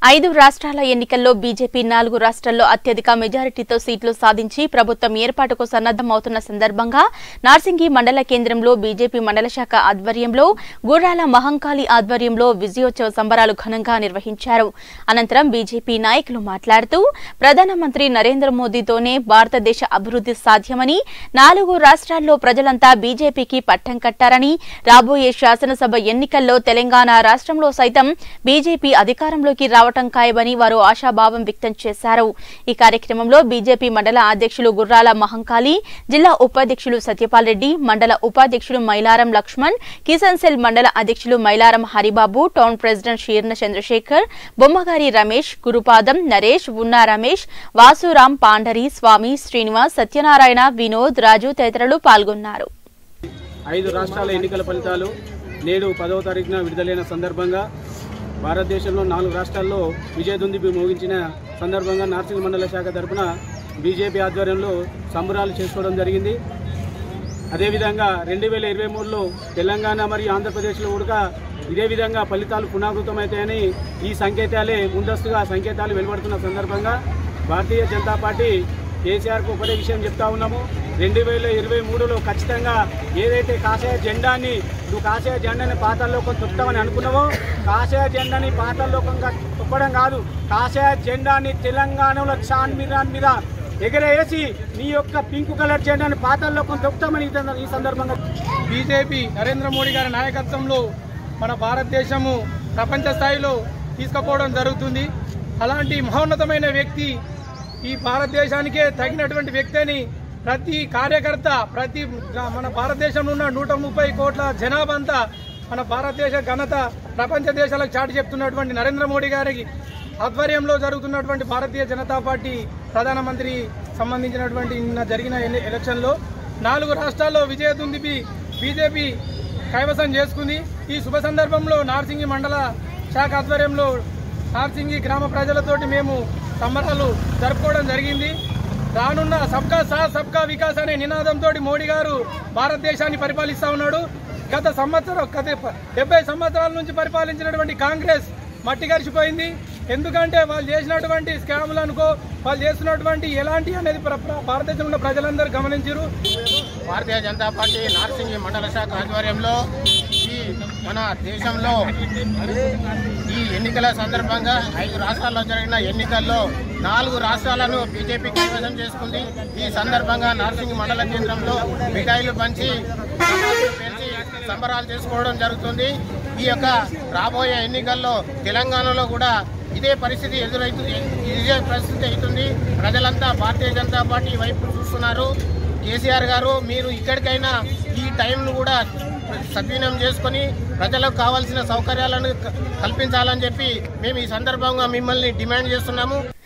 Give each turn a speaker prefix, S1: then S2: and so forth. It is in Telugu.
S1: ఐదు రాష్ట్రాల ఎన్నికల్లో బీజేపీ నాలుగు రాష్ట్రాల్లో అత్యధిక మెజారిటీతో సీట్లు సాధించి ప్రభుత్వం ఏర్పాటుకు సన్నద్దమవుతున్న సందర్భంగా నార్సింగి మండల కేంద్రంలో బీజేపీ మండల శాఖ ఆధ్వర్యంలో గుర్రాల మహంకాళి ఆధ్వర్యంలో విజయోత్సవ సంబరాలు ఘనంగా నిర్వహించారు అనంతరం బీజేపీ నాయకులు మాట్లాడుతూ ప్రధానమంత్రి నరేంద్ర మోదీతోనే భారతదేశ అభివృద్ధి సాధ్యమని నాలుగు రాష్ట్రాల్లో ప్రజలంతా బీజేపీకి పట్టం కట్టారని రాబోయే శాసనసభ ఎన్నికల్లో తెలంగాణ రాష్ట్రంలో సైతం బీజేపీ అధికారంలోకి రావటం ఖాయమని వారు ఆశాభావం వ్యక్తం చేశారు ఈ కార్యక్రమంలో బీజేపీ మండల అధ్యక్షులు గుర్రాల మహంకాళి జిల్లా ఉపాధ్యక్షులు సత్యపాల్ రెడ్డి మండల ఉపాధ్యక్షులు మైలారం లక్ష్మణ్ కిసాన్ సెల్ మండల అధ్యక్షులు మైలారం హరిబాబు టౌన్ ప్రెసిడెంట్ షీర్న చంద్రశేఖర్ బొమ్మగారి రమేష్ గురుపాదం నరేష్ ఉన్నా రమేష్ వాసురాం పాండరి స్వామి శ్రీనివాస్ సత్యనారాయణ వినోద్ రాజు తదితరులు పాల్గొన్నారు
S2: ఐదు రాష్ట్రాల ఎన్నికల ఫలితాలు నేడు పదవ తారీఖున విడుదలైన సందర్భంగా భారతదేశంలో నాలుగు రాష్ట్రాల్లో విజయదుందిపి మోగించిన సందర్భంగా నార్సింగ్ మండల శాఖ తరపున బీజేపీ ఆధ్వర్యంలో సంబరాలు చేసుకోవడం జరిగింది అదేవిధంగా రెండు వేల ఇరవై మూడులో తెలంగాణ మరియు ఆంధ్రప్రదేశ్లో కూడా ఇదే విధంగా ఫలితాలు పునరావృతమవుతాయని ఈ సంకేతాలే ముందస్తుగా సంకేతాలు వెలువడుతున్న సందర్భంగా భారతీయ జనతా పార్టీ కేసీఆర్కు ఒకటే విషయం చెప్తా ఉన్నాము రెండు వేల ఇరవై మూడులో ఖచ్చితంగా ఏదైతే కాషాయ జెండాని నువ్వు కాషాయ జెండాని పాతాల్లోకం తొక్కుతామని అనుకున్నావో కాషాయ జెండాని పాతాల్లోకంగా తొక్కడం కాదు కాషాయ జెండాని తెలంగాణలో చాన్ మీద మీద ఎగరేసి నీ యొక్క పింక్ కలర్ జెండాని పాతాల్లోకం తొక్కుతామని ఈ సందర్భ- ఈ సందర్భంగా
S3: బీజేపీ నరేంద్ర మోడీ గారి నాయకత్వంలో మన భారతదేశము ప్రపంచ స్థాయిలో తీసుకుపోవడం జరుగుతుంది అలాంటి మహోన్నతమైన వ్యక్తి ఈ భారతదేశానికే తగినటువంటి వ్యక్తి అని ప్రతి కార్యకర్త ప్రతి మన భారతదేశంలో ఉన్న నూట ముప్పై కోట్ల జనాభా అంతా మన భారతదేశ ఘనత ప్రపంచ దేశాలకు చాటి చెప్తున్నటువంటి నరేంద్ర మోడీ గారికి ఆధ్వర్యంలో జరుగుతున్నటువంటి భారతీయ జనతా పార్టీ ప్రధానమంత్రి సంబంధించినటువంటి నిన్న జరిగిన ఎన్ని- ఎలక్షన్లో నాలుగు రాష్ట్రాల్లో విజయదుందిపి బీజేపీ కైవసం చేసుకుంది ఈ శుభ సందర్భంలో నార్సింగి మండల శాఖ ఆధ్వర్యంలో నార్సింగి గ్రామ ప్రజలతోటి మేము సంబరాలు జరుపుకోవడం జరిగింది రానున్న సబ్కా సాత్ సబ్కా వికాస్ అనే నినాదంతో మోడీ గారు భారతదేశాన్ని పరిపాలిస్తా ఉన్నాడు గత సంవత్సరం గత డెబ్బై సంవత్సరాల నుంచి పరిపాలించినటువంటి కాంగ్రెస్ మట్టి గరిచిపోయింది ఎందుకంటే వాళ్ళు చేసినటువంటి స్కాములు అనుకో వాళ్ళు చేస్తున్నటువంటి ఎలాంటి అనేది ప్ర- ప్ర- భారతదేశంలో ఉన్న ప్రజలందరూ గమనించారు
S4: భారతీయ జనతా పార్టీ నార్సింగి మండల శాఖ ఆధ్వర్యంలో ఈ మన దేశంలో ఈ ఎన్నికల సందర్భంగా ఐదు రాష్ట్రాల్లో జరిగిన ఎన్నికల్లో నాలుగు రాష్ట్రాలను బీజేపీ కైవసం చేసుకుంది ఈ సందర్భంగా నార్సింగి మండల కేంద్రంలో మిఠాయిలు పంచి టపాసులు పేల్చి సంబరాలు చేసుకోవడం జరుగుతుంది ఈ యొక్క రాబోయే ఎన్నికల్లో తెలంగాణలో కూడా ఇదే పరిస్థితి ఎదురవుతుంది ఇదే పరిస్థితి అవుతుంది ప్రజలంతా భారతీయ జనతా పార్టీ వైపు చూస్తున్నారు కేసీఆర్ గారు మీరు ఇక్కడికైనా ఈ టైంను కూడా సద్వినియోగం చేసుకొని ప్రజలకు కావాల్సిన సౌకర్యాలను క- కల్పించాలని చెప్పి మేము ఈ సందర్భంగా మిమ్మల్ని డిమాండ్ చేస్తున్నాము